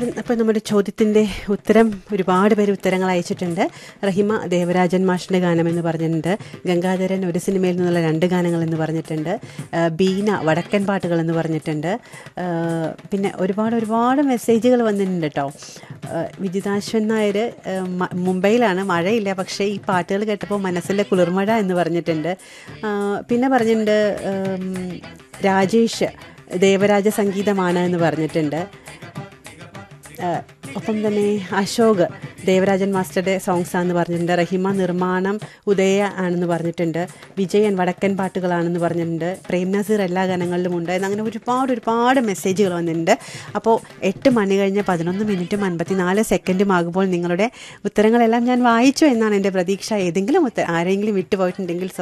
അപ്പം നമ്മുടെ ചോദ്യത്തിൻ്റെ ഉത്തരം ഒരുപാട് പേര് ഉത്തരങ്ങൾ അയച്ചിട്ടുണ്ട് റഹിമ ദേവരാജൻ മാഷിൻ്റെ ഗാനം എന്ന് പറഞ്ഞിട്ടുണ്ട് ഗംഗാധരൻ ഒരു സിനിമയിൽ നിന്നുള്ള രണ്ട് ഗാനങ്ങൾ എന്ന് പറഞ്ഞിട്ടുണ്ട് ആ, ബീന വടക്കൻ പാട്ടുകൾ എന്ന് പറഞ്ഞിട്ടുണ്ട് ആ, പിന്നെ ഒരുപാട് ഒരുപാട് മെസ്സേജുകൾ വന്നിട്ടുണ്ട് കേട്ടോ ആ, വിജിതാശ്വൻ നായർ ആ, മ- മുംബൈയിലാണ് മഴയില്ല പക്ഷേ ഈ പാട്ടുകൾ കേട്ടപ്പോൾ മനസ്സിലെ കുളിർമഴ എന്ന് പറഞ്ഞിട്ടുണ്ട് ആ, പിന്നെ പറഞ്ഞിട്ടുണ്ട് ഉം, രാജേഷ് ദേവരാജ സംഗീതമാണ് എന്ന് പറഞ്ഞിട്ടുണ്ട് ഏഹ് ഒപ്പം തന്നെ അശോക് ദേവരാജൻ മാസ്റ്ററുടെ സോങ്സ് ആണെന്ന് പറഞ്ഞിട്ടുണ്ട് റഹിമ നിർമ്മാണം ഉദയ ആണെന്ന് പറഞ്ഞിട്ടുണ്ട് വിജയൻ വടക്കൻ പാട്ടുകളാണെന്ന് പറഞ്ഞിട്ടുണ്ട് പ്രേം നസീർ എല്ലാ ഗാനങ്ങളിലും ഉണ്ട് അങ്ങനെ ഒരുപാട് ഒരുപാട് മെസ്സേജുകൾ വന്നിട്ടുണ്ട് അപ്പോൾ എട്ട് മണി കഴിഞ്ഞ് പതിനൊന്ന് മിനിറ്റും അൻപത്തിനാല് സെക്കൻഡും ആകുമ്പോൾ നിങ്ങളുടെ ഉത്തരങ്ങളെല്ലാം ഞാൻ വായിച്ചു എന്നാണ് എൻ്റെ പ്രതീക്ഷ ഏതെങ്കിലും ഉത്തരം ആരെങ്കിലും വിട്ടുപോയിട്ടുണ്ടെങ്കിൽ